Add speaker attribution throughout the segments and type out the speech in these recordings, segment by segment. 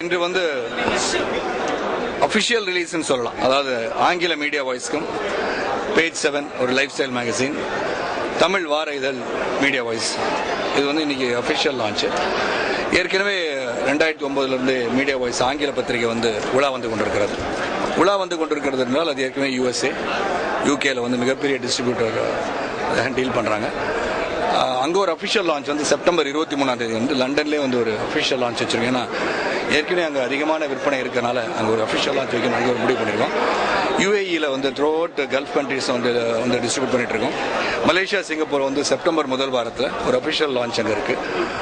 Speaker 1: இன்று வந்து அஃபிஷியல் ரிலீஸ்னு சொல்லலாம் அதாவது ஆங்கில மீடியா வாய்ஸ்க்கும் பேஜ் செவன் ஒரு லைஃப் ஸ்டைல் மேகசின் தமிழ் வார இதழ் மீடியா வாய்ஸ் இது வந்து இன்னைக்கு அஃபிஷியல் லான்ச்சு ஏற்கனவே ரெண்டாயிரத்தி ஒன்பதுலேருந்து மீடியா வாய்ஸ் ஆங்கில பத்திரிகை வந்து உலா வந்து கொண்டிருக்கிறது உலா வந்து கொண்டிருக்கிறது என்றால் அது ஏற்கனவே யூஎஸ்ஏ யூகேல வந்து மிகப்பெரிய டிஸ்ட்ரிபியூட்டர் டீல் பண்ணுறாங்க அங்கே ஒரு அஃபிஷியல் லான்ச் வந்து செப்டம்பர் இருபத்தி மூணாம் தேதி வந்து லண்டன்லேயே வந்து ஒரு அஃபிஷியல் லான்ச் வச்சிருக்கோம் ஏன்னா ஏற்கனவே அங்கே அதிகமான விற்பனை இருக்கனால அங்கே ஒரு அஃபிஷியல் லான்ச் வைக்கணும் அங்கே ஒரு முடிவு பண்ணியிருக்கோம் யூஏஇயில் வந்து த்ரூ அவுட் கல்ஃப் கண்ட்ரிஸ் வந்து வந்து டிஸ்ட்ரிபியூட் பண்ணிட்டு இருக்கோம் மலேசியா சிங்கப்பூர் வந்து செப்டம்பர் முதல் வாரத்தில் ஒரு அஃபிஷியல் லான்ச் அங்கே இருக்கு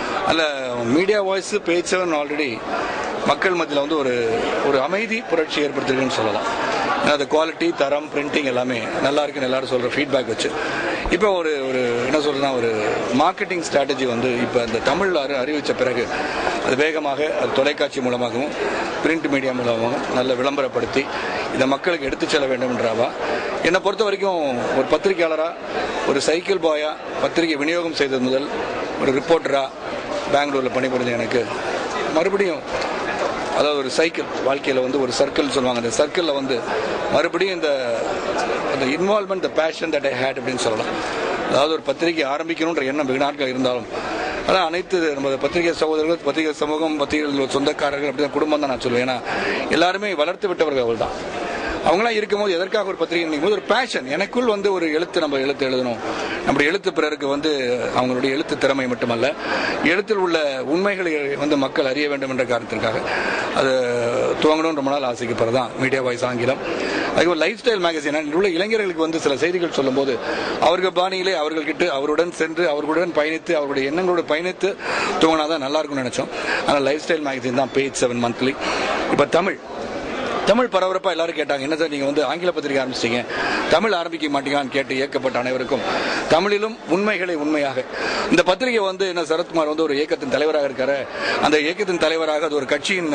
Speaker 1: அதில் media voice page seven already மக்கள் மத்தியில் வந்து ஒரு ஒரு அமைதி புரட்சி ஏற்படுத்திருக்குன்னு சொல்லலாம் ஏன்னா அது குவாலிட்டி தரம் பிரிண்டிங் எல்லாமே நல்லா இருக்குன்னு எல்லாரும் சொல்ற ஃபீட்பேக் வச்சு இப்போ ஒரு ஒரு என்ன சொல்றதுன்னா ஒரு மார்க்கெட்டிங் ஸ்ட்ராட்டஜி வந்து இப்போ இந்த தமிழ் அறி அறிவித்த பிறகு அது வேகமாக அது தொலைக்காட்சி மூலமாகவும் பிரிண்ட் மீடியா மூலமாகவும் நல்ல விளம்பரப்படுத்தி இதை மக்களுக்கு எடுத்து செல்ல வேண்டும்ன்றாவா என்னை பொறுத்த வரைக்கும் ஒரு பத்திரிகையாளராக ஒரு சைக்கிள் பாயா பத்திரிகை விநியோகம் செய்தது முதல் ஒரு ரிப்போர்ட்டராக பெங்களூரில் பணிபுரிஞ்ச எனக்கு மறுபடியும் அதாவது ஒரு சைக்கிள் வாழ்க்கையில் வந்து ஒரு சர்க்கிள் சொல்லுவாங்க அந்த சர்க்கிளில் வந்து மறுபடியும் இந்த அந்த involvement the passion that I hate அப்படின்னு சொல்லலாம் அதாவது ஒரு பத்திரிகை ஆரம்பிக்கணுன்ற எண்ணம் வெகு நாட்கள் இருந்தாலும் அதான் அனைத்து நம்ம பத்திரிகை சகோதரர்கள் பத்திரிகை சமூகம் பத்திரிகை சொந்தக்காரர்கள் அப்படி தான் குடும்பம் தான் நான் சொல்லுவேன் ஏன்னா எல்லாருமே வளர்த்து விட்டவர்கள் அவள் தான் அவங்களாம் இருக்கும்போது எதற்காக ஒரு பத்திரிகை நினைக்கும் போது ஒரு பேஷன் எனக்குள் வந்து ஒரு எழுத்து நம்ம எழுத்து எழுதணும் நம்முடைய எழுத்து பிறருக்கு வந்து அவங்களுடைய எழுத்து திறமை மட்டுமல்ல எழுத்தில் உள்ள உண்மைகளை வந்து மக்கள் அறிய வேண்டும் என்ற காரணத்திற்காக அது துவங்கணும் ரொம்ப நாள் ஆசைக்கப்படுறது தான் மீடியா வாய்ஸ் ஆங்கிலம் அதுக்கு லைஃப் ஸ்டைல் மேகசின் உள்ள இளைஞர்களுக்கு வந்து சில செய்திகள் சொல்லும்போது அவர்கள் பாணியிலே அவர்கள்கிட்ட அவருடன் சென்று அவர்களுடன் பயணித்து அவர்களுடைய எண்ணங்களோடு பயணித்து துவங்கினாதான் நல்லா இருக்கும்னு நினைச்சோம் ஆனால் லைஃப் ஸ்டைல் மேகசின் தான் பேஜ் செவன் மந்த்லி இப்போ தமிழ் தமிழ் பரபரப்பா எல்லாரும் கேட்டாங்க என்ன சார் நீங்க வந்து ஆங்கில பத்திரிகை ஆரம்பிச்சிட்டீங்க தமிழ் ஆரம்பிக்க மாட்டீங்களான்னு கேட்டு இயக்கப்பட்ட அனைவருக்கும் தமிழிலும் உண்மைகளை உண்மையாக இந்த பத்திரிகை வந்து என்ன சரத்குமார் வந்து ஒரு இயக்கத்தின் தலைவராக இருக்காரு அந்த இயக்கத்தின் தலைவராக அது ஒரு கட்சியின்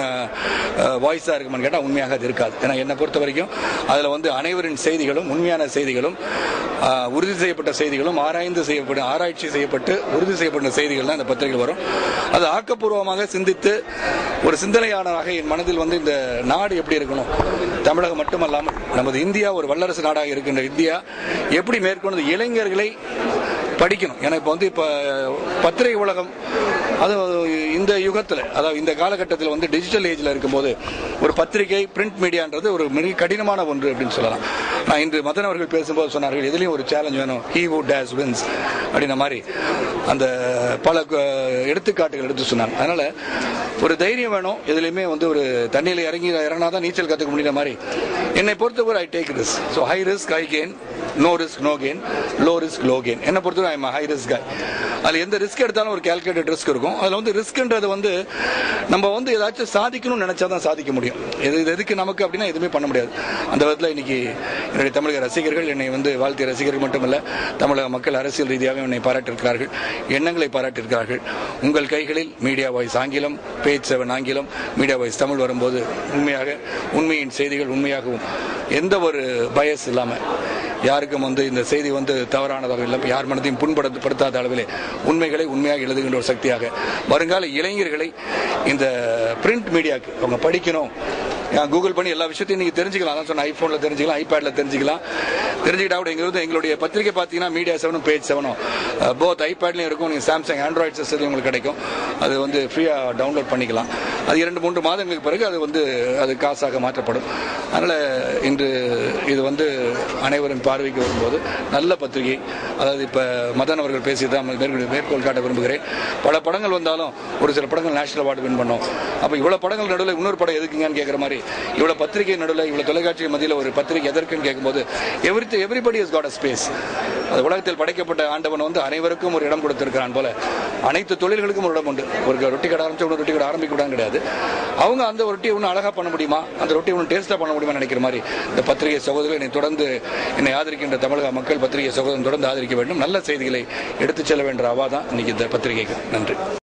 Speaker 1: வாய்ஸா இருக்குமான்னு கேட்டால் உண்மையாக அது இருக்காது ஏன்னா என்னை பொறுத்த வரைக்கும் அதுல வந்து அனைவரின் செய்திகளும் உண்மையான செய்திகளும் அஹ், உறுதி செய்யப்பட்ட செய்திகளும் ஆராய்ந்து செய்யப்பட்ட ஆராய்ச்சி செய்யப்பட்டு உறுதி செய்யப்பட்ட செய்திகள் தான் இந்த பத்திரிகை வரும் அது ஆக்கப்பூர்வமாக சிந்தித்து ஒரு சிந்தனையாளராக என் மனதில் வந்து இந்த நாடு எப்படி இருக்கணும் தமிழகம் மட்டுமல்லாமல் நமது இந்தியா ஒரு வல்லரசு நாடாக இருக்கின்ற இந்தியா எப்படி மேற்கொண்டு இளைஞர்களை படிக்கணும் ஏன்னா இப்போ வந்து இப்போ பத்திரிகை உலகம் அது இந்த யுகத்தில் அதாவது இந்த காலகட்டத்தில் வந்து டிஜிட்டல் ஏஜில் இருக்கும்போது ஒரு பத்திரிகை பிரிண்ட் மீடியான்றது ஒரு மிக கடினமான ஒன்று அப்படின்னு சொல்லலாம் நான் இன்று மதன் அவர்கள் பேசும்போது சொன்னார்கள் எதுலேயும் ஒரு சேலஞ்ச் வேணும் ஹீ who டேஸ் வின்ஸ் அப்படின்ற மாதிரி அந்த பல அஹ், எடுத்துக்காட்டுகள் எடுத்து சொன்னாங்க அதனால ஒரு தைரியம் வேணும் எதுலையுமே வந்து ஒரு தண்ணியில் இறங்கி இறங்கினா தான் நீச்சல் கற்றுக்க முடியுற மாதிரி என்னை பொறுத்தவரை I take risk so high risk high gain no risk no gain low risk low gain என்னை பொறுத்தவரை ஐம் ஹை ரிஸ்க் கை அதில் எந்த ரிஸ்க் எடுத்தாலும் ஒரு கால்குலேட்டட் ரிஸ்க் இருக்கும் அதில் வந்து ரிஸ்க்ன்றது வந்து நம்ம வந்து ஏதாச்சும் சாதிக்கணும்னு நினைச்சா தான் சாதிக்க முடியும் இது இது எதுக்கு நமக்கு அப்படின்னா எதுவுமே பண்ண முடியாது அந்த விதத்தில் இன்னைக்கு என்னுடைய தமிழக ரசிகர்கள் என்னை வந்து வாழ்த்திய ரசிகர்கள் மட்டுமல்ல தமிழக மக்கள் அரசியல் ரீதியாக என்னை பாராட்டியிருக்கிறார்கள் எண்ணங்களை பாராட்டியிருக்கிறார்கள் உங்கள் கைகளில் மீடியா வாய்ஸ் ஆங்கிலம் பேஜ் செவன் ஆங்கிலம் மீடியா வாய்ஸ் தமிழ் வரும்போது உண்மையாக உண்மையின் செய்திகள் உண்மையாகவும் எந்த ஒரு பயஸ் இல்லாமல் யாருக்கும் வந்து இந்த செய்தி வந்து தவறானதாக இல்லை யார் மனதையும் புண்படுத்தப்படுத்தாத அளவிலே உண்மைகளை உண்மையாக எழுதுகின்ற ஒரு சக்தியாக வருங்கால இளைஞர்களை இந்த பிரிண்ட் மீடியாக்கு அவங்க படிக்கணும் ஏன் கூகுள் பண்ணி எல்லா விஷயத்தையும் நீங்க தெரிஞ்சுக்கலாம் அதான் சொன்ன ஐபோனில் தெரிஞ்சுக்கலாம் ஐபேடில் தெரிஞ்சுக்கலாம் தெரிஞ்சுக்கிட்டா கூட எங்களுக்கு எங்களுடைய பத்திரிகை பார்த்தீங்கன்னா மீடியா செவனும் பேஜ் செவனும் போத் ஐபேட்லையும் இருக்கும் நீங்கள் சாம்சங் ஆண்ட்ராய்ட் சிஸ்டத்தையும் உங்களுக்கு கிடைக்கும் அது வந்து ஃப்ரீயாக டவுன்லோட் பண்ணிக்கலாம் அது இரண்டு மூன்று மாதங்களுக்கு பிறகு அது வந்து அது காசாக மாற்றப்படும் அதனால் இன்று இது வந்து அனைவரின் பார்வைக்கு வரும்போது நல்ல பத்திரிகை அதாவது இப்போ மதன் அவர்கள் பேசி தான் மேற்கொள் மேற்கோள் காட்ட விரும்புகிறேன் பல படங்கள் வந்தாலும் ஒரு சில படங்கள் நேஷனல் அவார்டு வின் பண்ணோம் அப்போ இவ்வளோ படங்கள் நடுவில் இன்னொரு படம் எதுக்குங்கன்னு கேட்குற மாதிரி இவ்வளோ பத்திரிகை நடுவில் இவ்வளோ தொலைக்காட்சி மத்தியில் ஒரு பத்திரிகை எதற்குன்னு கேட்கும்போது every everybody is got a space அது உலகத்தில் படைக்கப்பட்ட ஆண்டவன் வந்து அனைவருக்கும் ஒரு இடம் கொடுத்திருக்கிறான் போல அனைத்து தொழில்களுக்கும் ஒரு இடம் உண்டு ஒரு ரொட்டி கடை ஆரம்பிச்சு ஒரு ரொட்டி கடை ஆரம்பிக்க கூடாது கிடையாது அவங்க அந்த ரொட்டியை ஒன்றும் அழகா பண்ண முடியுமா அந்த ரொட்டியை ஒன்றும் டேஸ்டா பண்ண முடியுமா நினைக்கிற மாதிரி இந்த பத்திரிகை சகோதரர்கள் என்னை தொடர்ந்து என்னை ஆதரிக்கின்ற தமிழக மக்கள் பத்திரிகை சகோதரன் தொடர்ந்து ஆதரிக்க வேண்டும் நல்ல செய்திகளை எடுத்துச் செல்ல வேண்டிய அவா தான் இன்னைக்கு இந்த பத்திரிகைக்கு நன்றி